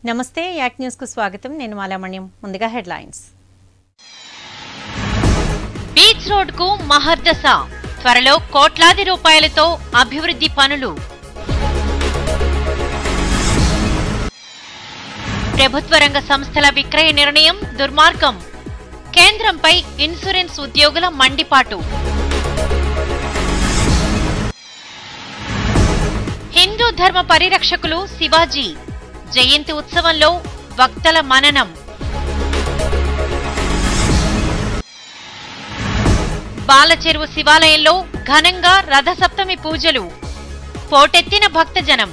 నమస్తే యాక్ న్యూస్కు స్వాగతం నేను మాలామణ్యం ముందుగా హెడ్లైన్స్ బీచ్ రోడ్ కు మహర్దశ త్వరలో కోట్లాది రూపాయలతో అభివృద్ధి పనులు ప్రభుత్వ రంగ సంస్థల విక్రయ నిర్ణయం దుర్మార్గం కేంద్రంపై ఇన్సూరెన్స్ ఉద్యోగుల మండిపాటు హిందూ ధర్మ పరిరక్షకులు శివాజీ జయంతి ఉత్సవంలో వక్తల మననం బాలచెరువు శివాలయంలో ఘనంగా రథసప్తమి పూజలు పోటెత్తిన భక్తజనం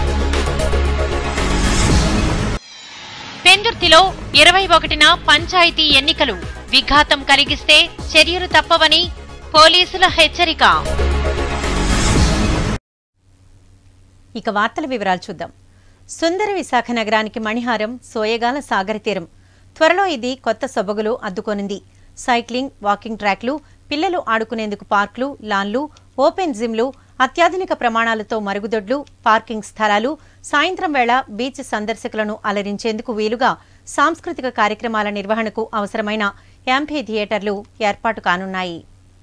పెందుర్తిలో ఇరవై ఒకటిన పంచాయతీ ఎన్నికలు విఘాతం కలిగిస్తే చర్యలు తప్పవని పోలీసుల హెచ్చరిక ఇక వార్తల వివరాలు చూద్దాం సుందర విశాఖ నగరానికి మణిహారం సోయగాల సాగర తీరం త్వరలో ఇది కొత్త సొబగులు అద్దుకొనింది సైక్లింగ్ వాకింగ్ ట్రాక్లు పిల్లలు ఆడుకునేందుకు పార్కులు లాన్లు ఓపెన్ జిమ్లు అత్యాధునిక ప్రమాణాలతో మరుగుదొడ్లు పార్కింగ్ స్థలాలు సాయంత్రం వేళ బీచ్ సందర్శకులను అలరించేందుకు వీలుగా సాంస్కృతిక కార్యక్రమాల నిర్వహణకు అవసరమైన యాంఫీ థియేటర్లు ఏర్పాటు కానున్నాయి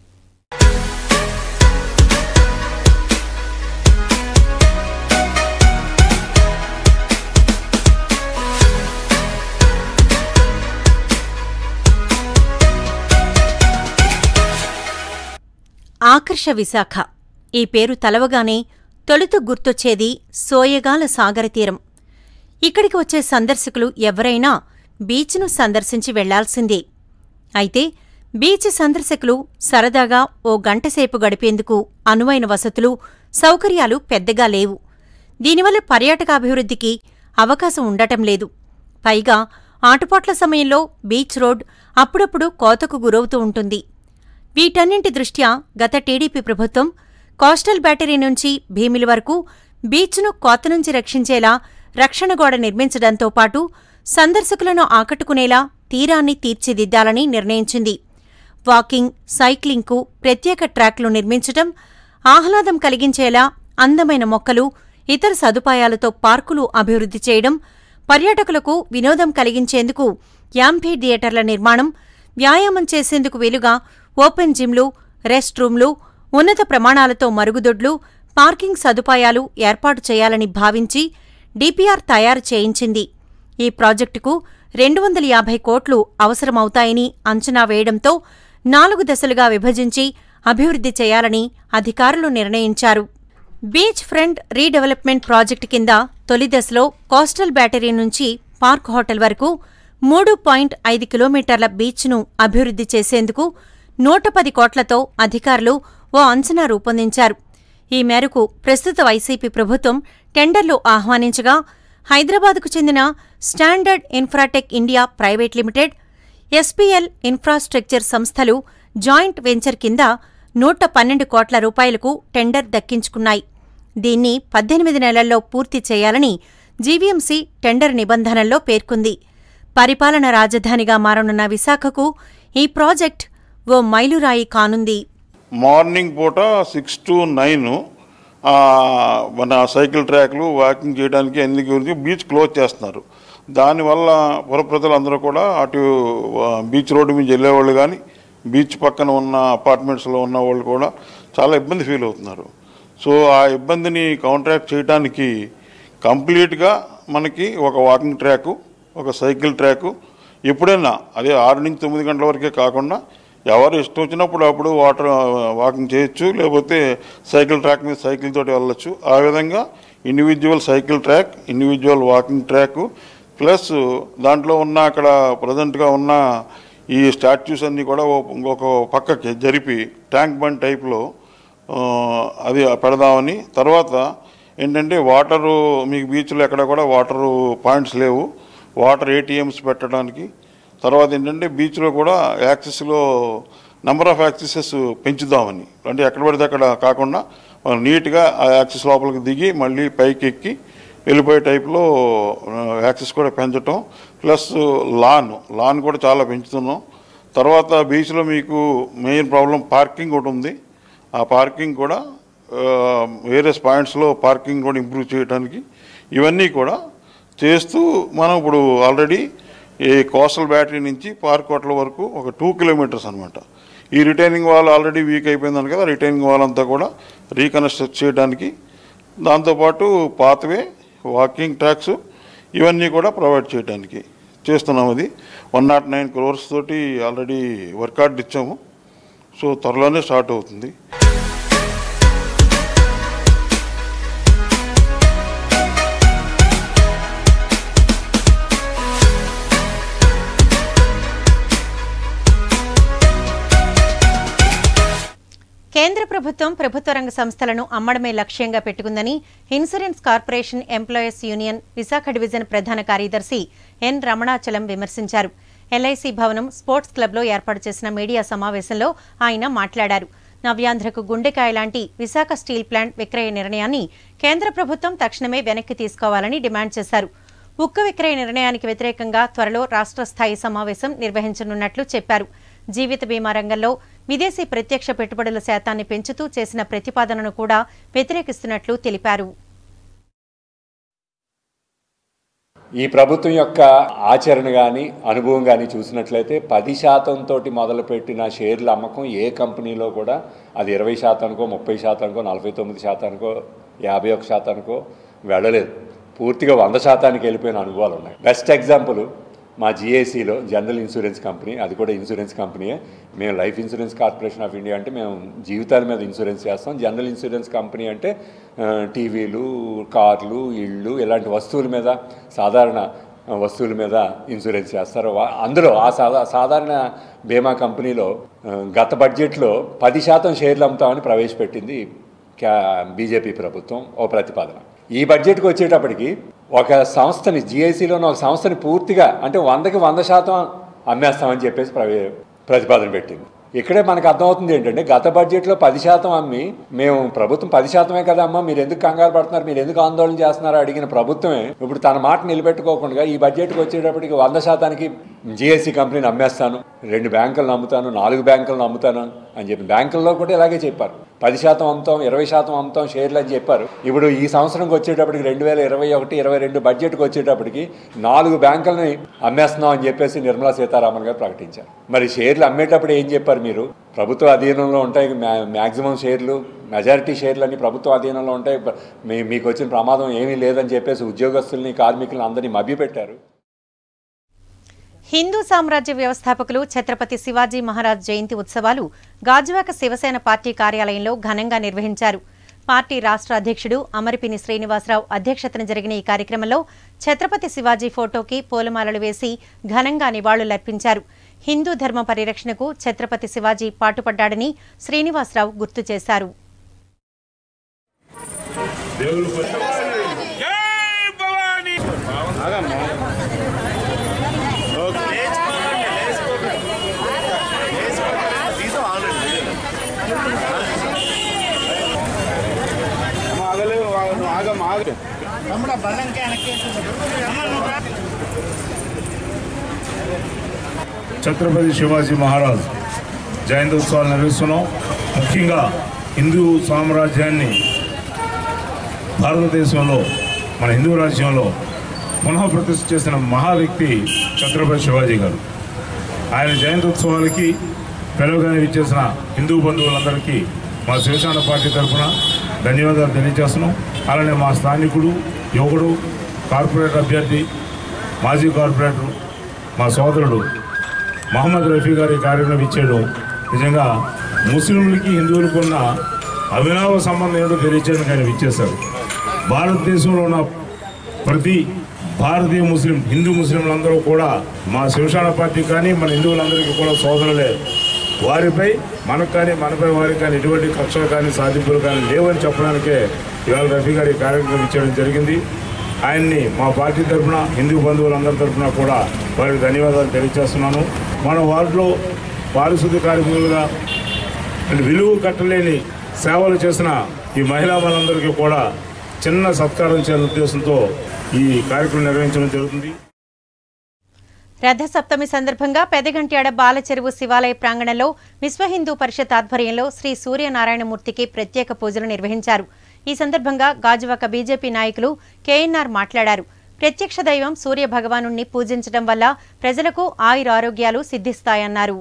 ఆకర్ష విశాఖ ఈ పేరు తలవగానే తొలుత గుర్తొచ్చేది సోయగాల సాగర తీరం ఇక్కడికి వచ్చే సందర్శకులు ఎవరైనా బీచ్ను సందర్శించి వెళ్లాల్సిందే అయితే బీచ్ సందర్శకులు సరదాగా ఓ గంటసేపు గడిపేందుకు అనువైన వసతులు సౌకర్యాలు పెద్దగా లేవు దీనివల్ల పర్యాటకాభివృద్ధికి అవకాశం ఉండటం లేదు పైగా ఆటుపాట్ల సమయంలో బీచ్ రోడ్ అప్పుడప్పుడు కోతకు గురవుతూ ఉంటుంది వీటన్నింటి దృష్ట్యా గత టీడీపీ ప్రభుత్వం కోస్టల్ బ్యాటరీ నుంచి భీమిలి వరకు బీచ్ను కోత నుంచి రక్షించేలా రక్షణ గోడ నిర్మించడంతో పాటు సందర్శకులను ఆకట్టుకునేలా తీరాన్ని తీర్చిదిద్దాలని నిర్ణయించింది వాకింగ్ సైక్లింగ్కు ప్రత్యేక ట్రాక్లు నిర్మించటం ఆహ్లాదం కలిగించేలా అందమైన మొక్కలు ఇతర సదుపాయాలతో పార్కులు అభివృద్ధి చేయడం పర్యాటకులకు వినోదం కలిగించేందుకు యాంఫీ థియేటర్ల నిర్మాణం వ్యాయామం చేసేందుకు వీలుగా ఓపెన్ జిమ్లు రెస్ట్ రూమ్లు ఉన్నత ప్రమాణాలతో మరుగుదొడ్లు పార్కింగ్ సదుపాయాలు ఏర్పాటు చేయాలని భావించి డిపిఆర్ తయారు చేయించింది ఈ ప్రాజెక్టుకు రెండు వందల యాభై కోట్లు అవసరమవుతాయని అంచనా వేయడంతో నాలుగు దశలుగా విభజించి అభివృద్ధి చేయాలని అధికారులు నిర్ణయించారు బీచ్ ఫ్రంట్ రీడెవలప్మెంట్ ప్రాజెక్టు కింద తొలి దశలో కోస్టల్ బ్యాటరీ నుంచి పార్క్ హోటల్ వరకు మూడు పాయింట్ ఐదు కిలోమీటర్ల బీచ్ను అభివృద్ధి చేసేందుకు నూట పది కోట్లతో అధికారులు ఓ అంచనా రూపొందించారు ఈ మేరకు ప్రస్తుత వైసీపీ ప్రభుత్వం టెండర్లు ఆహ్వానించగా హైదరాబాద్కు చెందిన standard infratech India private limited SPL infrastructure సంస్థలు జాయింట్ వెంచర్ కింద నూట పన్నెండు కోట్ల రూపాయలకు టెండర్ దక్కించుకున్నాయి దీన్ని పద్దెనిమిది నెలల్లో పూర్తి చేయాలని జీవీఎంసీ టెండర్ నిబంధనల్లో పేర్కొంది పరిపాలన రాజధానిగా మారనున్న విశాఖకు ఈ ప్రాజెక్ట్ ఓ మైలురాయి కానుంది మార్నింగ్ పూట సిక్స్ టు నైన్ మన సైకిల్ ట్రాక్లు వాకింగ్ చేయడానికి అన్ని గురించి బీచ్ క్లోజ్ చేస్తున్నారు దానివల్ల పుర ప్రజలందరూ కూడా అటు ఆ, బీచ్ రోడ్డు మీద వెళ్ళేవాళ్ళు కానీ బీచ్ పక్కన ఉన్న అపార్ట్మెంట్స్లో ఉన్న వాళ్ళు కూడా చాలా ఇబ్బంది ఫీల్ అవుతున్నారు సో ఆ ఇబ్బందిని కౌంట్రాక్ట్ చేయడానికి కంప్లీట్గా మనకి ఒక వాకింగ్ ట్రాకు ఒక సైకిల్ ట్రాకు ఎప్పుడైనా అదే ఆరు నుంచి తొమ్మిది గంటల వరకే కాకుండా ఎవరు ఇష్టం వచ్చినప్పుడు అప్పుడు వాటర్ వాకింగ్ చేయొచ్చు లేకపోతే సైకిల్ ట్రాక్ మీద సైకిల్ తోటి వెళ్ళొచ్చు ఆ విధంగా individual cycle track individual walking track plus దాంట్లో ఉన్న అక్కడ ప్రజెంట్గా ఉన్న ఈ స్టాచ్యూస్ అన్నీ కూడా ఓ- ఇంకొక పక్కకి జరిపి ట్యాంక్ బండ్ టైప్లో ఆ, అది పెడదామని తర్వాత ఏంటంటే వాటరు మీకు బీచ్లో ఎక్కడ కూడా వాటరు పాయింట్స్ లేవు వాటర్ ఏటీఎంస్ పెట్టడానికి తర్వాత ఏంటంటే బీచ్లో కూడా యాక్సెస్లో నెంబర్ ఆఫ్ యాక్సెసెస్ పెంచుదామని అంటే ఎక్కడ పడితే అక్కడ కాకుండా మనం నీట్గా ఆ యాక్సెస్ లోపలికి దిగి మళ్ళీ పైకి ఎక్కి వెళ్ళిపోయే టైప్లో యాక్సెస్ కూడా పెంచటం ప్లస్ లాన్ లాన్ కూడా చాలా పెంచుతున్నాం తర్వాత బీచ్లో మీకు మెయిన్ ప్రాబ్లం పార్కింగ్ ఒకటి ఉంది ఆ పార్కింగ్ కూడా వేరియస్ పాయింట్స్లో పార్కింగ్ కూడా ఇంప్రూవ్ చేయడానికి ఇవన్నీ కూడా చేస్తూ మనం ఇప్పుడు ఆల్రెడీ ఈ కోస్టల్ బ్యాటరీ నుంచి పార్క్ హోటల్ వరకు ఒక టూ కిలోమీటర్స్ అనమాట ఈ రిటైనింగ్ వాల్ ఆల్రెడీ వీక్ అయిపోయిందని కదా రిటైనింగ్ వాల్ అంతా కూడా రీకన్స్ట్రక్ట్ చేయడానికి దాంతోపాటు పాత్వే వాకింగ్ ట్రాక్స్ ఇవన్నీ కూడా ప్రొవైడ్ చేయడానికి చేస్తున్నాం అది వన్ నాట్ నైన్ క్రోర్స్ తోటి ఆల్రెడీ వర్కౌట్ ఇచ్చాము సో త్వరలోనే స్టార్ట్ అవుతుంది కేంద్ర ప్రభుత్వం ప్రభుత్వ రంగ సంస్థలను అమ్మడమే లక్ష్యంగా పెట్టుకుందని insurance corporation employees union Visakha division ప్రధాన కార్యదర్శి ఎన్ రమణాచలం విమర్శించారు ఎల్ఐసి భవనం స్పోర్ట్స్ క్లబ్లో ఏర్పాటు చేసిన మీడియా సమావేశంలో ఆయన మాట్లాడారు నవ్యాంధ్రకు గుండెకాయ లాంటి విశాఖ స్టీల్ ప్లాంట్ విక్రయ నిర్ణయాన్ని కేంద్ర ప్రభుత్వం తక్షణమే వెనక్కి తీసుకోవాలని డిమాండ్ చేశారు ఉక్కు విక్రయ నిర్ణయానికి వ్యతిరేకంగా త్వరలో రాష్ట్ర స్థాయి సమావేశం నిర్వహించనున్నట్లు చెప్పారు జీవిత బీమా రంగంలో విదేశీ ప్రత్యక్ష పెట్టుబడుల శాతాన్ని పెంచుతూ చేసిన ప్రతిపాదనను కూడా వ్యతిరేకిస్తున్నట్లు తెలిపారు ఈ ప్రభుత్వం యొక్క ఆచరణ కానీ అనుభవం కానీ చూసినట్లయితే పది శాతంతో మొదలుపెట్టిన షేర్ల అమ్మకం ఏ కంపెనీలో కూడా అది ఇరవై శాతానికో ముప్పై శాతానికో నలభై తొమ్మిది శాతానికో యాభై ఒక శాతానికో వెళ్ళలేదు పూర్తిగా వంద శాతానికి వెళ్ళిపోయిన అనుభవాలు ఉన్నాయి బెస్ట్ ఎగ్జాంపుల్ మా జిఏసీలో జనరల్ ఇన్సూరెన్స్ కంపెనీ అది కూడా ఇన్సూరెన్స్ కంపెనీయే మేము life insurance corporation of India అంటే మేము జీవితాల మీద ఇన్సూరెన్స్ చేస్తాం జనరల్ ఇన్సూరెన్స్ కంపెనీ అంటే ఆ, టీవీలు కార్లు ఇళ్ళు ఇలాంటి వస్తువుల మీద సాధారణ ఆ, వస్తువుల మీద ఇన్సూరెన్స్ చేస్తారు వా- అందులో ఆ సాధా సాధారణ బీమా కంపెనీలో ఆ, గత బడ్జెట్లో పది శాతం షేర్లు అమ్ముతామని ప్రవేశపెట్టింది క్యా బీజేపీ ప్రభుత్వం ఓ ప్రతిపాదన ఈ బడ్జెట్కి వచ్చేటప్పటికి ఒక సంస్థని జిఐసిలోని ఒక సంస్థని పూర్తిగా అంటే వందకి వంద శాతం అమ్మేస్తామని చెప్పేసి ప్రవే ప్రతిపాదన పెట్టింది ఇక్కడే మనకు అర్థమవుతుంది ఏంటంటే గత బడ్జెట్లో పది శాతం అమ్మి మేము ప్రభుత్వం పది శాతమే కదా అమ్మా మీరు ఎందుకు కంగారు పడుతున్నారు మీరు ఎందుకు ఆందోళన చేస్తున్నారో అడిగిన ప్రభుత్వమే ఇప్పుడు తన మాట నిలబెట్టుకోకుండా ఈ బడ్జెట్కి వచ్చేటప్పటికి వంద శాతానికి జిఎస్సి కంపెనీని అమ్మేస్తాను రెండు బ్యాంకులను అమ్ముతాను నాలుగు బ్యాంకులను అమ్ముతాను అని చెప్పి బ్యాంకుల్లో కూడా ఇలాగే చెప్పారు పది శాతం అమ్ముతాం ఇరవై శాతం అమ్ముతాం షేర్లు అని చెప్పారు ఇప్పుడు ఈ సంవత్సరంకి వచ్చేటప్పటికి రెండు వేల ఇరవై ఒకటి ఇరవై రెండు బడ్జెట్కి వచ్చేటప్పటికి నాలుగు బ్యాంకులని అమ్మేస్తున్నాం అని చెప్పేసి నిర్మలా సీతారామన్ గారు ప్రకటించారు మరి షేర్లు అమ్మేటప్పుడు ఏం చెప్పారు మీరు ప్రభుత్వ అధీనంలో ఉంటాయి మ్యా- మ్యాక్సిమం షేర్లు మెజారిటీ షేర్లు అన్ని ప్రభుత్వ అధీనంలో ఉంటాయి బ- మీ మీకు వచ్చిన ప్రమాదం ఏమీ లేదని చెప్పేసి ఉద్యోగస్తుల్ని కార్మికులను అందరినీ మభ్యపెట్టారు హిందూ సామ్రాజ్య వ్యవస్థాపకులు ఛత్రపతి శివాజీ మహారాజ్ జయంతి ఉత్సవాలు గాజువాక శివసేన పార్టీ కార్యాలయంలో ఘనంగా నిర్వహించారు పార్టీ రాష్ట్ర అధ్యక్షుడు అమరిపిని శ్రీనివాసరావు అధ్యక్షతన జరిగిన ఈ కార్యక్రమంలో ఛత్రపతి శివాజీ ఫోటోకి పూలమాలలు వేసి ఘనంగా నివాళులర్పించారు హిందూ ధర్మ పరిరక్షణకు ఛత్రపతి శివాజీ పాటుపడ్డాడని శ్రీనివాసరావు గుర్తు చేశారు ఛత్రపతి శివాజీ మహారాజ్ జయంతి ఉత్సవాలు నిర్వహిస్తున్నాం ముఖ్యంగా హిందూ సామ్రాజ్యాన్ని భారతదేశంలో మన హిందూ రాజ్యంలో పునః ప్రతిష్ఠ చేసిన మహా వ్యక్తి ఛత్రపతి శివాజీ గారు ఆయన జయంతి ఉత్సవాలకి పిలవగానే ఇచ్చేసిన హిందూ బంధువులందరికీ మా శివసేన పార్టీ తరఫున ధన్యవాదాలు తెలియజేస్తున్నాం అలానే మా స్థానికుడు యువకుడు కార్పొరేటర్ అభ్యర్థి మాజీ కార్పొరేటర్ మా సోదరుడు మహమ్మద్ రఫీ గారి కార్యక్రమం ఇచ్చేయడం నిజంగా ముస్లింలకి హిందువులకు ఉన్న అవినావ సంబంధం ఏంటో తెలియచేయడానికి ఆయన ఇచ్చేశారు భారతదేశంలో ఉన్న ప్రతి భారతీయ ముస్లిం హిందూ ముస్లింలందరూ కూడా మా శివసేన పార్టీ కానీ మన హిందువులందరికీ కూడా సోదరులే వారిపై మనకు కానీ మనపై వారికి కానీ ఎటువంటి కక్షలు కానీ సాధింపులు కానీ లేవని చెప్పడానికే ఇవాళ రఫీ గారి కార్యక్రమం ఇచ్చడం జరిగింది ఆయన్ని మా పార్టీ తరఫున హిందూ బంధువులందరి తరఫున కూడా వారికి ధన్యవాదాలు తెలియజేస్తున్నాను మన వార్డులో పారిశుద్ధ్య కార్మికులుగా అంటే విలువ కట్టలేని సేవలు చేసిన ఈ మహిళా మనందరికీ కూడా చిన్న సత్కారం చేయాలనే ఉద్దేశంతో ఈ కార్యక్రమం నిర్వహించడం జరుగుతుంది రథ సప్తమి సందర్భంగా పెదగంట్యాడ బాలచెరువు శివాలయ ప్రాంగణంలో విశ్వ హిందూ పరిషత్ ఆధ్వర్యంలో శ్రీ సూర్యనారాయణమూర్తికి ప్రత్యేక పూజలు నిర్వహించారు ఈ సందర్భంగా గాజువాక బీజేపీ నాయకులు కేఎన్ఆర్ మాట్లాడారు ప్రత్యక్ష దైవం సూర్య భగవానుణ్ణి పూజించడం వల్ల ప్రజలకు ఆయురారోగ్యాలు సిద్ధిస్తాయన్నారు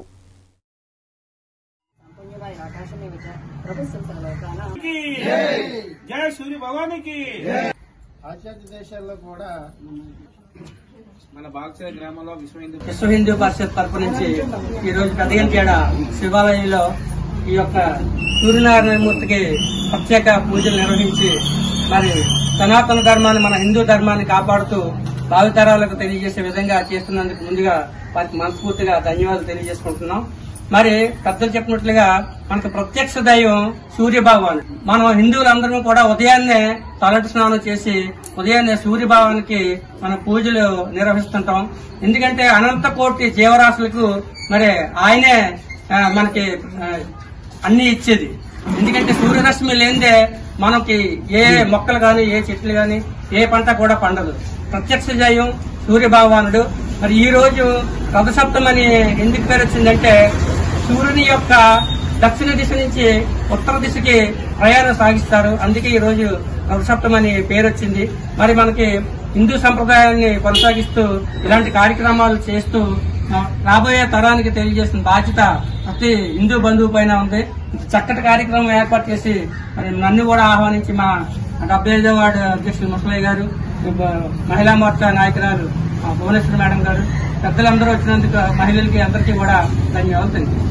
జయ సూర్య భగవానికి పాశ్చాత్య దేశాల్లో కూడా మన బాక్సే గ్రామంలో విశ్వ హిందూ విశ్వ హిందూ పరిషత్ తరపు నుంచి ఈ రోజు పెదగంచేడ శివాలయంలో ఈ యొక్క సూర్యనారాయణమూర్తికి ప్రత్యేక పూజలు నిర్వహించి మరి సనాతన ధర్మాన్ని మన హిందూ ధర్మాన్ని కాపాడుతూ భావితరాలకు తెలియజేసే విధంగా చేస్తున్నందుకు ముందుగా వారికి మనస్ఫూర్తిగా ధన్యవాదాలు తెలియజేసుకుంటున్నాం మరి పెద్దలు చెప్పినట్లుగా మనకు ప్రత్యక్ష దైవం సూర్య భగవాన్ మనం హిందువులందరం కూడా ఉదయాన్నే తలటి స్నానం చేసి ఉదయాన్నే సూర్య భగవానికి మన పూజలు నిర్వహిస్తుంటాం ఎందుకంటే అనంత కోటి జీవరాశులకు మరి ఆయనే ఆ, మనకి ఆ, అన్ని ఇచ్చేది ఎందుకంటే సూర్యరశ్మి లేనిదే మనకి ఏ మొక్కలు గాని ఏ చెట్లు గాని ఏ పంట కూడా పండదు ప్రత్యక్ష జయం సూర్య భగవానుడు మరి ఈ రోజు రథసప్తమని ఎందుకు పేరు వచ్చిందంటే సూర్యుని యొక్క దక్షిణ దిశ నుంచి ఉత్తర దిశకి ప్రయాణం సాగిస్తారు అందుకే ఈ రోజు రథసప్తమని పేరు వచ్చింది మరి మనకి హిందూ సంప్రదాయాన్ని కొనసాగిస్తూ ఇలాంటి కార్యక్రమాలు చేస్తూ ఆ, రాబోయే తరానికి తెలియజేసిన బాధ్యత ప్రతి హిందూ బంధువు పైన ఉంది ఇంత చక్కటి కార్యక్రమం ఏర్పాటు చేసి మరి నన్ను కూడా ఆహ్వానించి మా డెబ్బై ఐదో వార్డు అధ్యక్షులు ముసలయ్య గారు బ- మహిళా మోర్చా నాయకురాలు ఆ, భువనేశ్వరి మేడం గారు పెద్దలందరూ వచ్చినందుకు మహిళలకి అందరికీ కూడా ధన్యవాదాలు తెలియజేస్తున్నాను.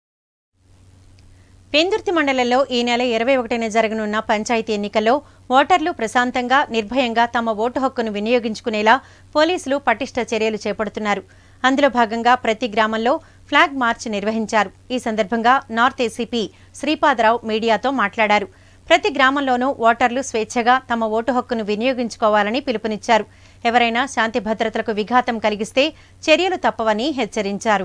పెందుర్తి మండలంలో ఈ నెల ఇరవై ఒకటిన జరగనున్న పంచాయతీ ఎన్నికల్లో ఓటర్లు ప్రశాంతంగా నిర్భయంగా తమ ఓటు హక్కును వినియోగించుకునేలా పోలీసులు పటిష్ట చర్యలు చేపడుతున్నారు అందులో భాగంగా ప్రతి గ్రామంలో ఫ్లాగ్ మార్చ్ నిర్వహించారు ఈ సందర్భంగా నార్త్ ఏసీపీ శ్రీపాదరావు మీడియాతో మాట్లాడారు ప్రతి గ్రామంలోనూ ఓటర్లు స్వేచ్ఛగా తమ ఓటు హక్కును వినియోగించుకోవాలని పిలుపునిచ్చారు ఎవరైనా శాంతి భద్రతలకు విఘాతం కలిగిస్తే చర్యలు తప్పవని హెచ్చరించారు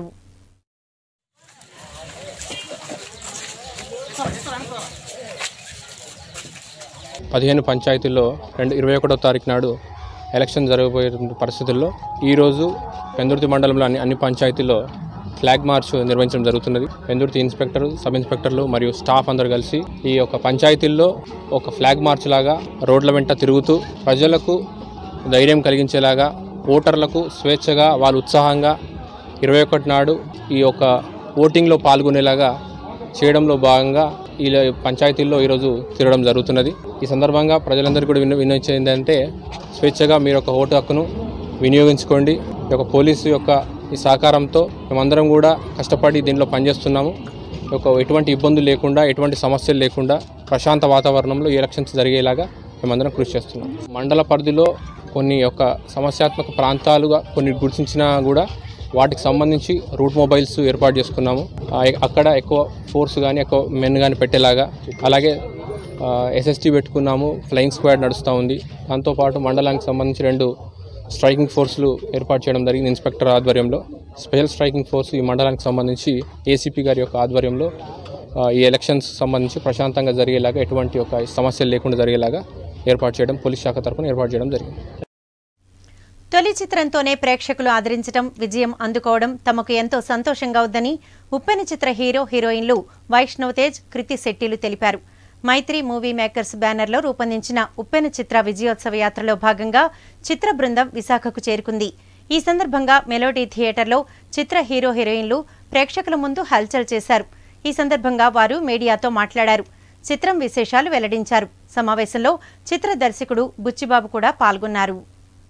పదిహేను పంచాయతీల్లో రెండు ఇరవై ఒకటో తారీఖు నాడు ఎలక్షన్ జరగబోయే పరిస్థితుల్లో ఈరోజు పెందుర్తి మండలంలో అన్ని అన్ని పంచాయతీల్లో ఫ్లాగ్ మార్చ్ నిర్వహించడం జరుగుతున్నది పెందుర్తి ఇన్స్పెక్టర్ సబ్ ఇన్స్పెక్టర్లు మరియు స్టాఫ్ అందరూ కలిసి ఈ యొక్క పంచాయతీల్లో ఒక ఫ్లాగ్ మార్చ్ లాగా రోడ్ల వెంట తిరుగుతూ ప్రజలకు ధైర్యం కలిగించేలాగా ఓటర్లకు స్వేచ్ఛగా వాళ్ళు ఉత్సాహంగా ఇరవై ఒకటి నాడు ఈ యొక్క ఓటింగ్లో పాల్గొనేలాగా చేయడంలో భాగంగా ఈ పంచాయతీల్లో ఈరోజు తిరగడం జరుగుతున్నది ఈ సందర్భంగా ప్రజలందరికీ కూడా విన్న విన్నవించేది ఏంటంటే స్వేచ్ఛగా మీరు యొక్క ఓటు హక్కును వినియోగించుకోండి ఈ యొక్క పోలీసు యొక్క ఈ సహకారంతో మేమందరం కూడా కష్టపడి దీనిలో పనిచేస్తున్నాము ఈ యొక్క ఎటువంటి ఇబ్బందులు లేకుండా ఎటువంటి సమస్యలు లేకుండా ప్రశాంత వాతావరణంలో ఈ ఎలక్షన్స్ జరిగేలాగా మేమందరం కృషి చేస్తున్నాం మండల పరిధిలో కొన్ని యొక్క సమస్యాత్మక ప్రాంతాలుగా కొన్ని గుర్తించినా కూడా వాటికి సంబంధించి రూట్ మొబైల్స్ ఏర్పాటు చేసుకున్నాము ఆ, అక్కడ ఎక్కువ ఫోర్స్ కానీ ఎక్కువ మెన్ కానీ పెట్టేలాగా అలాగే ఎస్ఎస్టీ పెట్టుకున్నాము ఫ్లయింగ్ స్క్వాడ్ నడుస్తూ ఉంది దాంతోపాటు మండలానికి సంబంధించి రెండు స్ట్రైకింగ్ ఫోర్సులు ఏర్పాటు చేయడం జరిగింది ఇన్స్పెక్టర్ ఆధ్వర్యంలో స్పెషల్ స్ట్రైకింగ్ ఫోర్స్ ఈ మండలానికి సంబంధించి ఏసీపీ గారి యొక్క ఆధ్వర్యంలో ఆ, ఈ ఎలక్షన్స్ సంబంధించి ప్రశాంతంగా జరిగేలాగా ఎటువంటి ఒక సమస్యలు లేకుండా జరిగేలాగా ఏర్పాటు చేయడం పోలీస్ శాఖ తరఫున ఏర్పాటు చేయడం జరిగింది తొలి చిత్రంతోనే ప్రేక్షకులు ఆదరించడం విజయం అందుకోవడం తమకు ఎంతో సంతోషంగా ఉందని ఉప్పెన చిత్ర హీరో హీరోయిన్లు వైష్ణవ్ తేజ్ కృతి శెట్టిలు తెలిపారు మైత్రి మూవీ మేకర్స్ బ్యానర్లో రూపొందించిన ఉప్పెన చిత్ర విజయోత్సవ యాత్రలో భాగంగా చిత్ర బృందం విశాఖకు చేరుకుంది ఈ సందర్భంగా మెలోడీ థియేటర్లో చిత్ర హీరో హీరోయిన్లు ప్రేక్షకుల ముందు హల్చల్ చేశారు ఈ సందర్భంగా వారు మీడియాతో మాట్లాడారు చిత్రం విశేషాలు వెల్లడించారు సమావేశంలో చిత్ర దర్శకుడు బుచ్చిబాబు కూడా పాల్గొన్నారు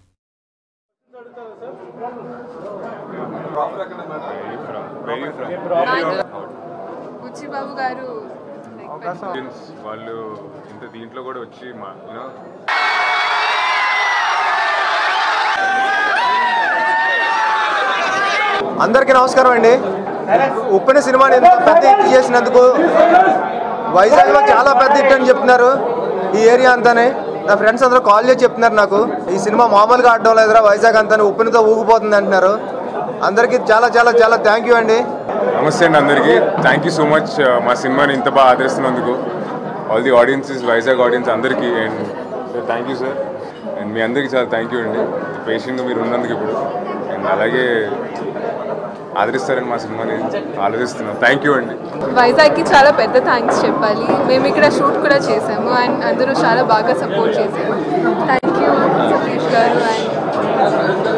బుచ్చిబాబు గారు వాళ్ళు ఇంత దీంట్లో కూడా వచ్చి మా యూనో అందరికీ నమస్కారం అండి ఉప్పిన సినిమాని ఎంత పెద్ద హిట్ చేసినందుకు వైజాగ్లో చాలా పెద్ద హిట్ అని చెప్తున్నారు ఈ ఏరియా అంతానే నా ఫ్రెండ్స్ అందరూ కాల్ చేసి చెప్తున్నారు నాకు ఈ సినిమా మామూలుగా ఆడడం లేదురా వైజాగ్ అంతా ఉప్పినతో ఊగిపోతుంది అంటున్నారు అందరికీ చాలా చాలా చాలా థ్యాంక్ యూ అండి నమస్తే అండి అందరికీ థ్యాంక్ యూ సో మచ్ మా సినిమాని ఇంత బాగా ఆదరిస్తున్నందుకు all the audiences Vizag audience అందరికీ and thank you sir and మీ అందరికీ చాలా థ్యాంక్ యూ అండి పేషెంట్గా మీరు ఉన్నందుకు ఇప్పుడు అండ్ అలాగే ఆదరిస్తారని మా సినిమాని ఆలోచిస్తున్నాం థ్యాంక్ యూ అండి వైజాగ్కి చాలా పెద్ద థ్యాంక్స్ చెప్పాలి మేము ఇక్కడ షూట్ కూడా చేసాము అండ్ అందరూ చాలా బాగా సపోర్ట్ చేశారు థ్యాంక్ యూ సతీష్ గారు అండ్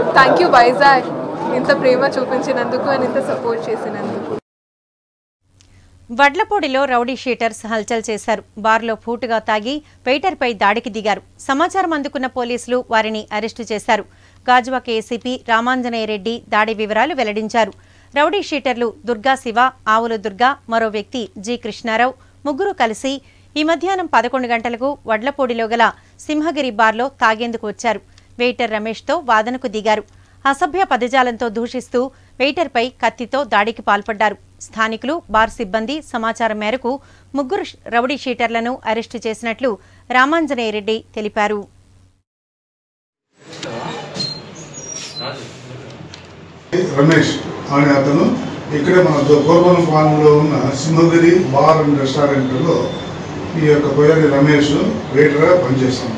థ్యాంక్ యూ వైజాగ్ ఇంత ప్రేమ చూపించినందుకు అండ్ ఇంత సపోర్ట్ చేసినందుకు వడ్లపూడిలో రౌడీ షీటర్స్ హల్చల్ చేశారు బార్లో పూటుగా తాగి వెయిటర్పై దాడికి దిగారు సమాచారం అందుకున్న పోలీసులు వారిని అరెస్టు చేశారు గాజువాక ఏసీపీ రామాంజనేయ రెడ్డి దాడి వివరాలు వెల్లడించారు రౌడీ షీటర్లు దుర్గా శివ ఆవుల దుర్గా మరో వ్యక్తి జి కృష్ణారావు ముగ్గురు కలిసి ఈ మధ్యాహ్నం పదకొండు గంటలకు వడ్లపూడిలో గల సింహగిరి బార్లో తాగేందుకు వచ్చారు వెయిటర్ రమేష్తో వాదనకు దిగారు అసభ్య పదజాలంతో దూషిస్తూ వెయిటర్పై కత్తితో దాడికి పాల్పడ్డారు స్థానికులు బార్ సిబ్బంది సమాచారం మేరకు ముగ్గురు ష్- రౌడీ షీటర్లను అరెస్టు చేసినట్లు రామాంజనేయరెడ్డి తెలిపారు రమేష్ అనే అతను ఇక్కడే మన గోర్వరం ఫామ్లో ఉన్న సింహగిరి బార్ అండ్ రెస్టారెంట్లో ఈ యొక్క కొయ్యరి రమేష్ వెయిటర్గా పనిచేస్తాడు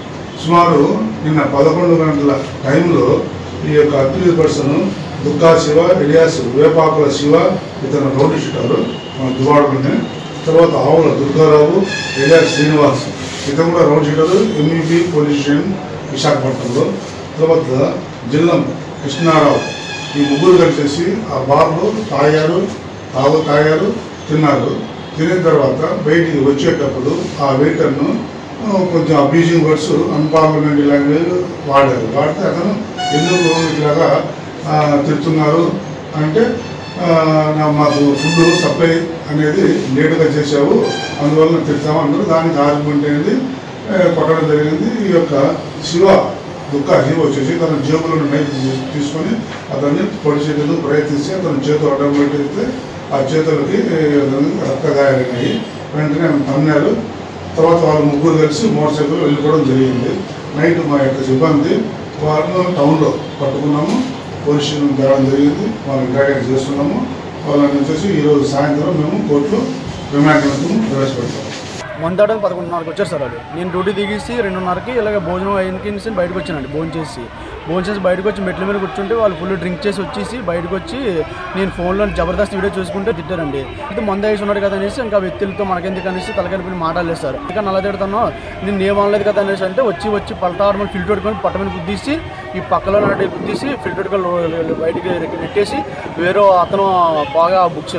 సుమారు నిన్న పదకొండు గంటల టైంలో ఈ యొక్క accused person Durga Shiva alias Vepakula Shiva ఇతను రౌడీ షీటర్ మన దువాడకుని తర్వాత ఆవుల దుర్గారావు ఎలియాస్ శ్రీనివాస్ ఇతను కూడా rowdy sheeter MEB police station విశాఖపట్నంలో తర్వాత జిల్లం కృష్ణారావు ఈ ముగ్గురు కలిసేసి ఆ బార్లో తాగారు తాగు తాగారు తిన్నారు తినిన తర్వాత బయటికి వచ్చేటప్పుడు ఆ వెయిటర్ను ఆ, కొంచెం అబ్యూజింగ్ వర్డ్స్ అన్పార్లమెంట్ లాంగ్వేజ్ వాడారు వాడితే అతను ఎందుకు ఇట్లాగా ఆ, తిడుతున్నారు అంటే ఆ, నా- మాకు ఫుడ్ సప్లై అనేది లేటుగా చేసావు అందువల్ల తిడతాము అన్నారు దానికి ఆర్గ్యుమెంట్ అనేది ఆ, కొట్టడం జరిగింది ఈ యొక్క శివ దుఃఖ శివ వచ్చేసి తన జేబులో నైఫ్ తీసు- తీసుకొని అతన్ని పొడిచేందుకు ప్రయత్నించి అతని చేతులు అడ్డం పెట్టిస్తే ఆ చేతులకి రక్తగాయాలైనాయి వెంటనే ఆమె తన్నారు తర్వాత వాళ్ళు ముగ్గురు కలిసి మోటార్ సైకిల్ వెళ్ళిపోవడం జరిగింది నైట్ మా యొక్క సిబ్బంది వాళ్ళను టౌన్లో పట్టుకున్నాము పోలీస్ స్టేషన్ తేవడం జరిగింది వాళ్ళని ఇంట్రాగేట్ చేస్తున్నాము వాళ్ళని వచ్చేసి ఈరోజు సాయంత్రం మేము కోర్టులో రిమాండ్ ప్రవేశపెడతాము వందాడని పదకొండున్నరకు వచ్చారు సార్ వాళ్ళు నేను డ్యూటీ దిగేసి రెండున్నరకి ఇలాగ భోజనం అయినకి బయటకు వచ్చానండి భోజనం చేసి భోజనం చేసి బయటకు వచ్చి మెట్ల మీద కూర్చుంటే వాళ్ళు ఫుల్ డ్రింక్ చేసి వచ్చేసి బయటకు వచ్చి నేను ఫోన్లో జబర్దస్త్ వీడియో చూసుకుంటే తిట్టారండి అయితే మంద వేసి ఉన్నాడు కదా అనేసి ఇంకా వ్యక్తులతో మనకెందుకు అనేసి తలకలిపి మాట్లాడలేదు సార్ ఇంకా నల్ల తిడతాను నేను ఏమనలేదు కదా అనేసి అంటే వచ్చి వచ్చి పలటారు ఫిల్టర్ పెట్టుకొని పట్ట మీద గుద్దీసి ఈ పక్కలో నాటి గుద్దీసి ఫిల్టర్ పెట్టుకొని బయటికి నెట్టేసి వేరే అతను బాగా బుక్స్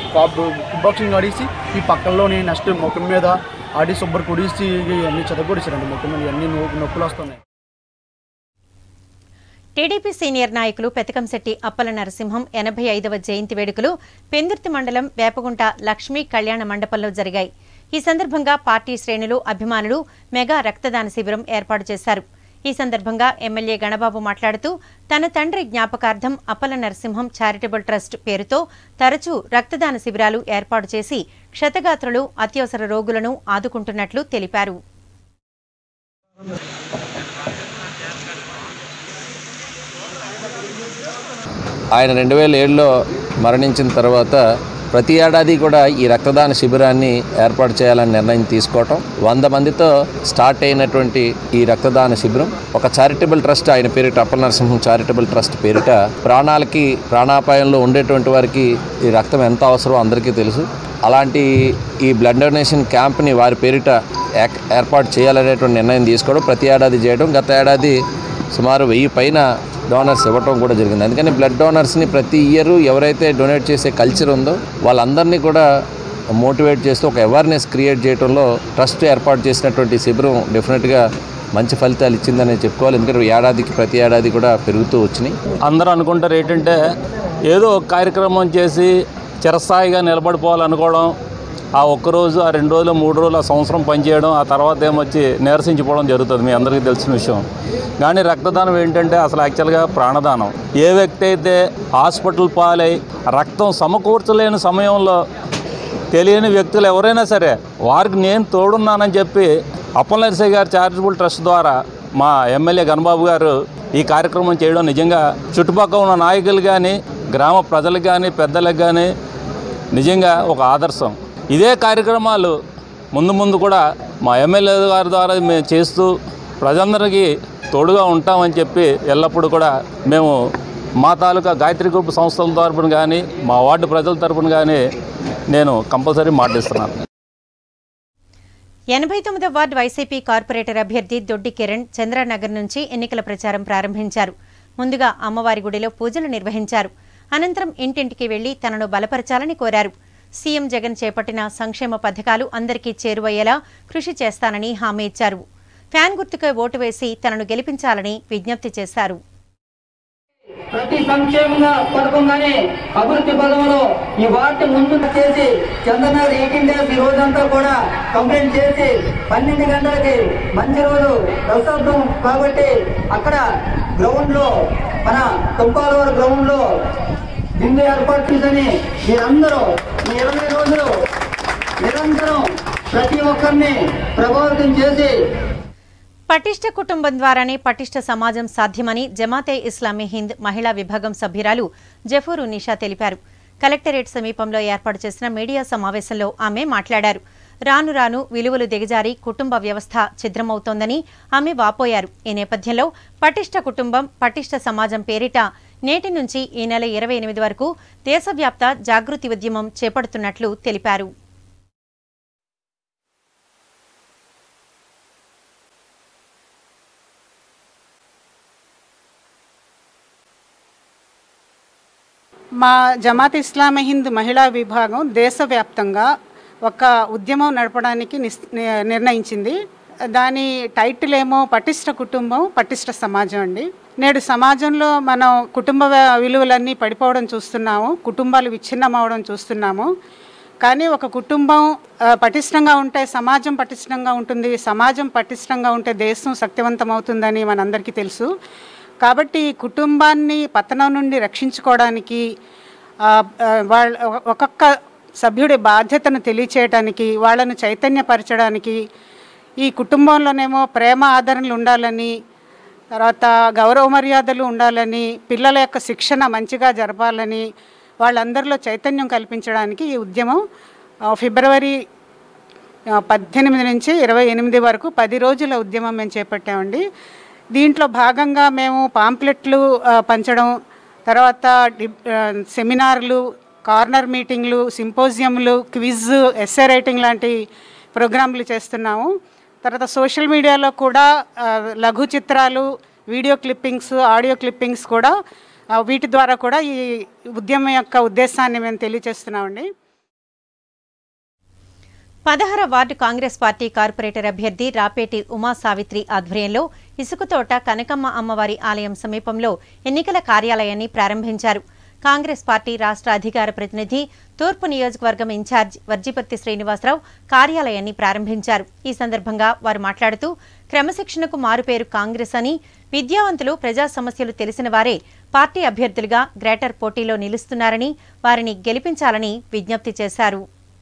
బాక్సింగ్ ఆడేసి ఈ పక్కల్లోని నెక్స్ట్ ముఖం మీద ఆడి శుభ్ర కొడిసి అన్ని చెదగొడిచారండి ముఖం మీద అన్ని నొ- నొప్పులు వస్తున్నాయి టీడీపీ సీనియర్ నాయకులు పెతకంశెట్టి అప్పల నరసింహం ఎనభై ఐదవ జయంతి వేడుకలు పెందుర్తి మండలం వేపగుంట లక్ష్మీ కళ్యాణ మండపంలో జరిగాయి ఈ సందర్భంగా పార్టీ శ్రేణులు అభిమానులు మెగా రక్తదాన శిబిరం ఏర్పాటు చేశారు ఈ సందర్భంగా ఎమ్మెల్యే గణబాబు మాట్లాడుతూ తన తండ్రి జ్ఞాపకార్థం అప్పల నరసింహం చారిటబుల్ ట్రస్ట్ పేరుతో తరచూ రక్తదాన శిబిరాలు ఏర్పాటు చేసి క్షతగాత్రులు అత్యవసర రోగులను ఆదుకుంటున్నట్లు తెలిపారు ఆయన రెండు వేల ఏడులో మరణించిన తర్వాత ప్రతి ఏడాది కూడా ఈ రక్తదాన శిబిరాన్ని ఏర్పాటు చేయాలని నిర్ణయం తీసుకోవటం వంద మందితో స్టార్ట్ అయినటువంటి ఈ రక్తదాన శిబిరం ఒక చారిటబుల్ ట్రస్ట్ ఆయన పేరిట అప్పల నరసింహం చారిటబుల్ ట్రస్ట్ పేరిట ప్రాణాలకి ప్రాణాపాయంలో ఉండేటువంటి వారికి ఈ రక్తం ఎంత అవసరమో అందరికీ తెలుసు అలాంటి ఈ బ్లడ్ డొనేషన్ క్యాంప్ని వారి పేరిట ఏక్- ఏర్పాటు చేయాలనేటువంటి నిర్ణయం తీసుకోవడం ప్రతి ఏడాది చేయడం గత ఏడాది సుమారు వెయ్యి పైన డోనర్స్ ఇవ్వటం కూడా జరిగింది అందుకని బ్లడ్ డోనర్స్ని ప్రతి ఇయర్ ఎవరైతే డొనేట్ చేసే కల్చర్ ఉందో వాళ్ళందరినీ కూడా మోటివేట్ చేస్తూ ఒక అవేర్నెస్ క్రియేట్ చేయడంలో ట్రస్ట్ ఏర్పాటు చేసినటువంటి శిబిరం డెఫినెట్గా మంచి ఫలితాలు ఇచ్చిందని చెప్పుకోవాలి ఎందుకంటే ఏడాదికి ప్రతి ఏడాది కూడా పెరుగుతూ వచ్చినాయి అందరూ అనుకుంటారు ఏంటంటే ఏదో ఒక కార్యక్రమం చేసి చిరస్థాయిగా నిలబడిపోవాలనుకోవడం ఆ ఒక్క రోజు ఆ రెండు రోజులు మూడు రోజులు ఆ సంవత్సరం పనిచేయడం ఆ తర్వాత ఏమొచ్చి నీరసించిపోవడం జరుగుతుంది మీ అందరికీ తెలిసిన విషయం కానీ రక్తదానం ఏంటంటే అసలు యాక్చువల్గా ప్రాణదానం ఏ వ్యక్తి అయితే హాస్పిటల్ పాలై రక్తం సమకూర్చలేని సమయంలో తెలియని వ్యక్తులు ఎవరైనా సరే వారికి నేను తోడున్నానని చెప్పి అప్పల నరసయ్య గారి చారిటబుల్ ట్రస్ట్ ద్వారా మా ఎమ్మెల్యే గణబాబు గారు ఈ కార్యక్రమం చేయడం నిజంగా చుట్టుపక్కల ఉన్న నాయకులు కానీ గ్రామ ప్రజలకు కానీ పెద్దలకు కానీ నిజంగా ఒక ఆదర్శం ఇదే కార్యక్రమాలు ముందు ముందు కూడా మా ఎమ్మెల్యే గారి ద్వారా మేము చేస్తూ ప్రజలందరికీ తోడుగా ఉంటామని చెప్పి ఎల్లప్పుడూ కూడా మేము మా తాలూకా గాయత్రి గ్రూప్ సంస్థల తరపున కానీ మా వార్డు ప్రజల తరపున కానీ నేను కంపల్సరీ మాటిస్తున్నాను ఎనభై తొమ్మిదో వార్డు వైసీపీ కార్పొరేటర్ అభ్యర్థి దొడ్డి కిరణ్ చంద్రనగర్ నుంచి ఎన్నికల ప్రచారం ప్రారంభించారు ముందుగా అమ్మవారి గుడిలో పూజలు నిర్వహించారు అనంతరం ఇంటింటికి వెళ్లి తనను బలపరచాలని కోరారు సీఎం జగన్ చేపట్టిన సంక్షేమ పథకాలు అందరికీ చేరువయ్యేలా కృషి చేస్తానని హామీ ఇచ్చారు ఫ్యాన్ గుర్తుపై ఓటు వేసి తనను గెలిపించాలని విజ్ఞప్తి చేశారు ప్రతి సంక్షేమంగా పథకంగానే అభివృద్ధి పదంలో ఈ వార్డు ముందు చేసి చంద్రనగర్ ఎయిటీన్ డేస్ ఈ రోజంతా కూడా కంప్లైంట్ చేసి పన్నెండు గంటలకి మంచి రోజు దశాబ్దం కాబట్టి అక్కడ గ్రౌండ్ లో మన తుంపాలవారి గ్రౌండ్ లో బిందు ఏర్పాటు చేసని మీరందరూ ఈ ఇరవై రోజులు నిరంతరం ప్రతి ఒక్కరిని ప్రభావితం చేసి పటిష్ట కుటుంబం ద్వారానే పటిష్ట సమాజం సాధ్యమని జమాతే ఇస్లామీ హింద్ మహిళా విభాగం సభ్యురాలు జఫూరు నిషా తెలిపారు కలెక్టరేట్ సమీపంలో ఏర్పాటు చేసిన మీడియా సమావేశంలో ఆమె మాట్లాడారు రాను రాను విలువలు దిగజారి కుటుంబ వ్యవస్థ ఛిద్రమవుతోందని ఆమె వాపోయారు ఈ నేపథ్యంలో పటిష్ట కుటుంబం పటిష్ట సమాజం పేరిట నేటి నుంచి ఈ నెల ఇరవై ఎనిమిది వరకు దేశవ్యాప్త జాగృతి ఉద్యమం చేపడుతున్నట్లు తెలిపారు మా జమాత్ ఇస్లామీ హింద్ మహిళా విభాగం దేశవ్యాప్తంగా ఒక ఉద్యమం నడపడానికి నిస్ ని- నిర్ణయించింది దాని టైటిల్ ఏమో పటిష్ట కుటుంబం పటిష్ట సమాజం అండి నేడు సమాజంలో మనం కుటుంబ వ- విలువలన్నీ పడిపోవడం చూస్తున్నాము కుటుంబాలు విచ్ఛిన్నం అవడం చూస్తున్నాము కానీ ఒక కుటుంబం ఆ, పటిష్టంగా ఉంటే సమాజం పటిష్టంగా ఉంటుంది సమాజం పటిష్టంగా ఉంటే దేశం శక్తివంతం అవుతుందని మనందరికీ తెలుసు కాబట్టి ఈ కుటుంబాన్ని పతనం నుండి రక్షించుకోవడానికి ఆ, ఆ, వాళ్ళ ఒక్కొక్క సభ్యుడి బాధ్యతను తెలియచేయడానికి వాళ్ళను చైతన్యపరచడానికి ఈ కుటుంబంలోనేమో ప్రేమ ఆదరణలు ఉండాలని తర్వాత గౌరవ మర్యాదలు ఉండాలని పిల్లల యొక్క శిక్షణ మంచిగా జరపాలని వాళ్ళందరిలో చైతన్యం కల్పించడానికి ఈ ఉద్యమం ఆ, ఫిబ్రవరి ఆ, పద్దెనిమిది నుంచి ఇరవై ఎనిమిది వరకు పది రోజుల ఉద్యమం మేము చేపట్టామండి దీంట్లో భాగంగా మేము పాంప్లెట్లు ఆ, పంచడం తర్వాత డి- ఆ, సెమినార్లు కార్నర్ మీటింగ్లు సింపోజియంలు క్విజ్ ఎస్ఏ రైటింగ్ లాంటి ప్రోగ్రాంలు చేస్తున్నాము తర్వాత సోషల్ మీడియాలో కూడా ఆ, లఘు చిత్రాలు వీడియో క్లిప్పింగ్స్ ఆడియో క్లిప్పింగ్స్ కూడా ఆ, వీటి ద్వారా కూడా ఈ ఉద్యమం యొక్క ఉద్దేశాన్ని మేము తెలియజేస్తున్నామండి పదహార వార్డు కాంగ్రెస్ పార్టీ కార్పొరేటర్ అభ్యర్థి రాపేటి ఉమా సావిత్రి ఆధ్వర్యంలో ఇసుకతోట కనకమ్మ అమ్మవారి ఆలయం సమీపంలో ఎన్నికల కార్యాలయాన్ని ప్రారంభించారు కాంగ్రెస్ పార్టీ రాష్ట్ర అధికార ప్రతినిధి తూర్పు నియోజకవర్గం ఇన్ఛార్జ్ వర్జిపర్తి శ్రీనివాసరావు కార్యాలయాన్ని ప్రారంభించారు ఈ సందర్భంగా వారు మాట్లాడుతూ క్రమశిక్షణకు మారుపేరు కాంగ్రెస్ అని విద్యావంతులు ప్రజా సమస్యలు తెలిసిన వారే పార్టీ అభ్యర్థులుగా గ్రేటర్ పోటీలో నిలుస్తున్నారని వారిని గెలిపించాలని విజ్ఞప్తి చేశారు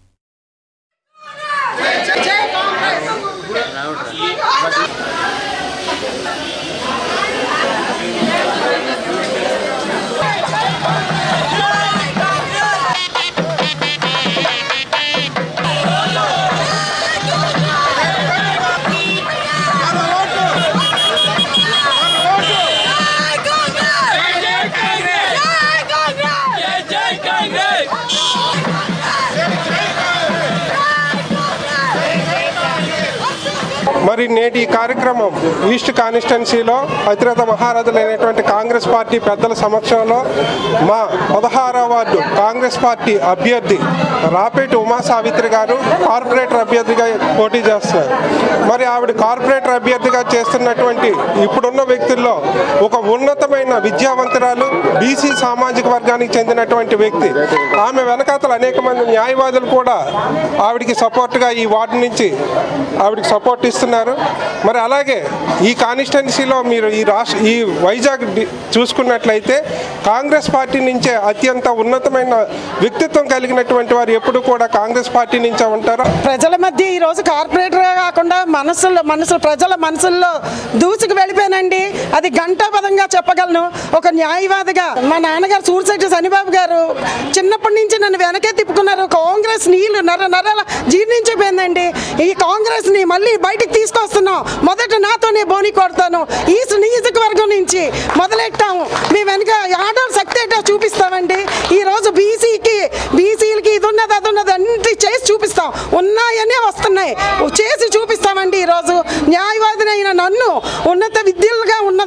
మరి నేటి ఈ కార్యక్రమం ఈస్ట్ కాన్స్టిట్యున్సీలో అతిరథ మహారథులైనటువంటి కాంగ్రెస్ పార్టీ పెద్దల సమక్షంలో మా పదహారవ వార్డు కాంగ్రెస్ పార్టీ అభ్యర్థి రాపేటి ఉమా సావిత్రి గారు కార్పొరేటర్ అభ్యర్థిగా పోటీ చేస్తున్నారు మరి ఆవిడ కార్పొరేటర్ అభ్యర్థిగా చేస్తున్నటువంటి ఇప్పుడున్న వ్యక్తుల్లో ఒక ఉన్నతమైన విద్యావంతురాలు బీసీ సామాజిక వర్గానికి చెందినటువంటి వ్యక్తి ఆమె వెనకాతలు అనేక మంది న్యాయవాదులు కూడా ఆవిడికి సపోర్ట్గా ఈ వార్డు నుంచి ఆవిడకి సపోర్ట్ ఇస్తున్నారు మరి అలాగే ఈ కాన్స్టిట్యున్సీలో మీరు ఈ రాష్ట్ర ఈ వైజాగ్ డి- చూసుకున్నట్లయితే కాంగ్రెస్ పార్టీ నుంచే అత్యంత ఉన్నతమైన వ్యక్తిత్వం కలిగినటువంటి వారు ఎప్పుడు కూడా కాంగ్రెస్ పార్టీ నుంచే ఉంటారు ప్రజల మధ్య ఈ రోజు కార్పొరేటర్ కాకుండా మనసుల్లో మనసులు ప్రజల మనసుల్లో దూసుకు వెళ్ళిపోయానండి అది గంటాపదంగా చెప్పగలను ఒక న్యాయవాదిగా మా నాన్నగారు సూర్శెట్టి శనిబాబు గారు చిన్నప్పటి నుంచి నన్ను వెనకే తిప్పుకున్నారు కాంగ్రెస్ నీళ్లు నర నరాల జీర్ణించిపోయిందండి ఈ కాంగ్రెస్ ని మళ్ళీ బయటికి తీసుకొస్తున్నాం మొదట నాతోనే బోని కొడతాను ఈ నియోజకవర్గం నుంచి మొదలెట్టాము మీ వెనుక ఆడవాళ్ళ శక్తి ఏంటో చూపిస్తామండి ఈ రోజు బీసీకి బీసీలకి ఇది ఉన్నది అది ఉన్నది అన్ని చేసి చూపిస్తాం ఉన్నాయనే వస్తున్నాయి చేసి చూపిస్తామండి ఈరోజు న్యాయవాదినైన నన్ను ఉన్నత విద్యలుగా ఉన్నది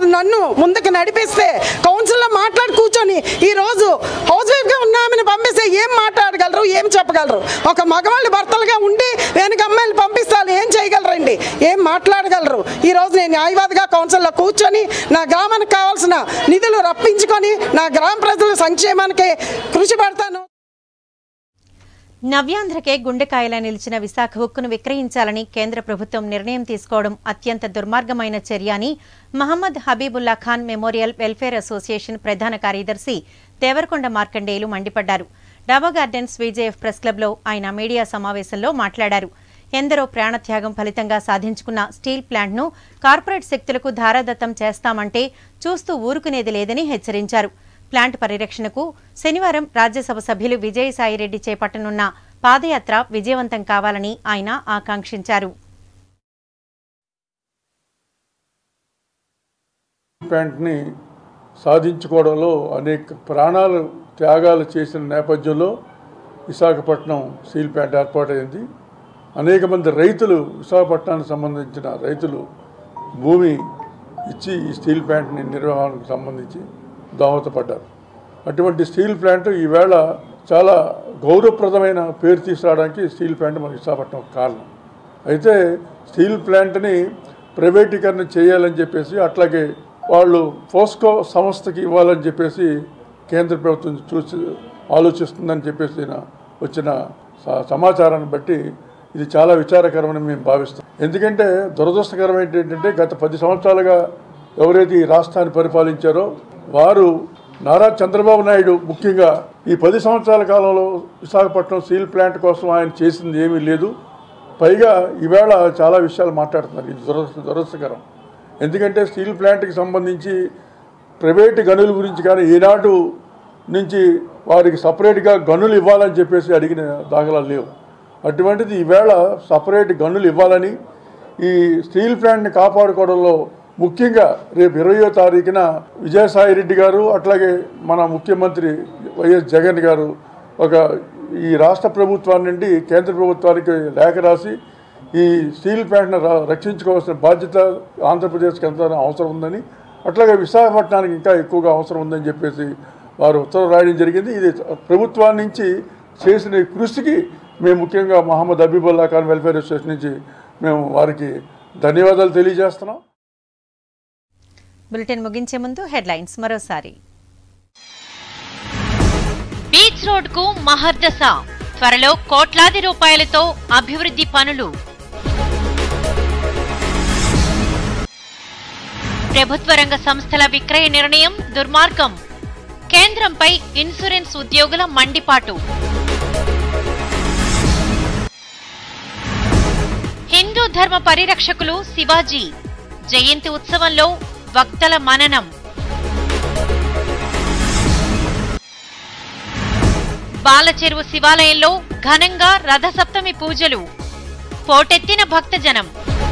నన్ను ముందుకు నడిపిస్తే కౌన్సిల్లో మాట్లాడి కూర్చొని ఈ రోజు హౌస్ వైఫ్గా ఉన్న ఆమెను పంపిస్తే ఏం మాట్లాడగలరు ఏం చెప్పగలరు ఒక మగవాళ్ళు భర్తలుగా ఉండి వెనక అమ్మాయిలు పంపిస్తారు ఏం చేయగలరండి ఏం మాట్లాడగలరు ఈ రోజు నేను న్యాయవాదిగా కౌన్సిల్లో కూర్చొని నా గ్రామానికి కావాల్సిన నిధులు రప్పించుకొని నా గ్రామ ప్రజల సంక్షేమానికి కృషి పడతాను నవ్యాంధ్రకే గుండెకాయలా నిలిచిన విశాఖ ఉక్కును విక్రయించాలని కేంద్ర ప్రభుత్వం నిర్ణయం తీసుకోవడం అత్యంత దుర్మార్గమైన చర్య అని Mohammed Habibulla Khan memorial welfare association ప్రధాన కార్యదర్శి దేవరకొండ మార్కండేయులు మండిపడ్డారు డాబా గార్డెన్స్ విజేఎఫ్ ప్రెస్ క్లబ్లో ఆయన మీడియా సమావేశంలో మాట్లాడారు ఎందరో ప్రాణత్యాగం ఫలితంగా సాధించుకున్న స్టీల్ ప్లాంట్ను కార్పొరేట్ శక్తులకు ధారాదత్తం చేస్తామంటే చూస్తూ ఊరుకునేది లేదని హెచ్చరించారు ప్లాంట్ పరిరక్షణకు శనివారం రాజ్యసభ సభ్యులు విజయసాయిరెడ్డి చేపట్టనున్న పాదయాత్ర విజయవంతం కావాలని ఆయన ఆకాంక్షించారు ప్యాంట్ని సాధించుకోవడంలో అనేక ప్రాణాలు త్యాగాలు చేసిన నేపథ్యంలో విశాఖపట్నం స్టీల్ ప్లాంట్ ఏర్పాటైంది అనేక మంది రైతులు విశాఖపట్నానికి సంబంధించిన రైతులు భూమి ఇచ్చి ఈ స్టీల్ ప్లాంట్ని నిర్వహణకు సంబంధించి దోహదపడ్డారు అటువంటి స్టీల్ ప్లాంట్ ఈవేళ చాలా గౌరవప్రదమైన పేరు తీసుకురావడానికి స్టీల్ ప్లాంట్ మన విశాఖపట్నం ఒక కారణం అయితే స్టీల్ ప్లాంట్ని ప్రైవేటీకరణ చేయాలని చెప్పేసి అట్లాగే వాళ్ళు పోస్కో సంస్థకి ఇవ్వాలని చెప్పేసి కేంద్ర ప్రభుత్వం చూసి ఆలోచిస్తుందని చెప్పేసి నా వచ్చిన స- సమాచారాన్ని బట్టి ఇది చాలా విచారకరమని మేము భావిస్తాం ఎందుకంటే దురదృష్టకరం ఏంటంటే గత పది సంవత్సరాలుగా ఎవరైతే ఈ రాష్ట్రాన్ని పరిపాలించారో వారు నారా చంద్రబాబు నాయుడు ముఖ్యంగా ఈ పది సంవత్సరాల కాలంలో విశాఖపట్నం స్టీల్ ప్లాంట్ కోసం ఆయన చేసింది ఏమీ లేదు పైగా ఈవేళ చాలా విషయాలు మాట్లాడుతున్నారు ఇది దురదృష్ట దురదృష్టకరం ఎందుకంటే స్టీల్ ప్లాంట్కి సంబంధించి ప్రైవేటు గనుల గురించి కానీ ఈనాడు నుంచి వారికి సపరేట్గా గనులు ఇవ్వాలని చెప్పేసి అడిగిన దాఖలాలు లేవు అటువంటిది ఈవేళ సపరేట్ గనులు ఇవ్వాలని ఈ స్టీల్ ప్లాంట్ని కాపాడుకోవడంలో ముఖ్యంగా రేపు ఇరవయో తారీఖున విజయసాయి రెడ్డి గారు అట్లాగే మన ముఖ్యమంత్రి వైఎస్ జగన్ గారు ఒక ఈ రాష్ట్ర ప్రభుత్వాన్ని నుండి కేంద్ర ప్రభుత్వానికి లేఖ రాసి ఈ స్టీల్ ప్లాంట్ను ర- రక్షించుకోవాల్సిన బాధ్యత ఆంధ్రప్రదేశ్కి ఎంత అవసరం ఉందని అట్లాగే విశాఖపట్నానికి ఇంకా ఎక్కువగా అవసరం ఉందని చెప్పేసి వారు ఉత్తర్వు రాయడం జరిగింది ఇది ప్రభుత్వాన్ని నుంచి చేసిన ఈ కృషికి మేము ముఖ్యంగా మహమ్మద్ హబీబుల్లా ఖాన్ వెల్ఫేర్ అసోసియేషన్ నుంచి మేము వారికి ధన్యవాదాలు తెలియజేస్తున్నాం బులెటిన్ ముగించే ముందు హెడ్లైన్స్ మరోసారి బీచ్ రోడ్ కు మహర్దశ త్వరలో కోట్లాది రూపాయలతో అభివృద్ధి పనులు ప్రభుత్వ రంగ సంస్థల విక్రయ నిర్ణయం దుర్మార్గం కేంద్రంపై ఇన్సూరెన్స్ ఉద్యోగుల మండిపాటు హిందూ ధర్మ పరిరక్షకులు శివాజీ జయంతి ఉత్సవంలో వక్తల మననం బాలచెరువు శివాలయంలో ఘనంగా రథసప్తమి పూజలు పోటెత్తిన భక్తజనం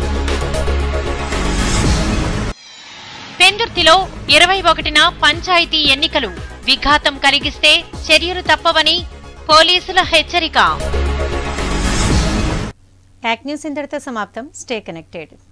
పెందుర్తిలో ఇరవై ఒకటిన పంచాయతీ ఎన్నికలు విఘాతం కలిగిస్తే చర్యలు తప్పవని పోలీసుల హెచ్చరిక యాక్ న్యూస్ ఇంతటితో సమాప్తం స్టే కనెక్టెడ్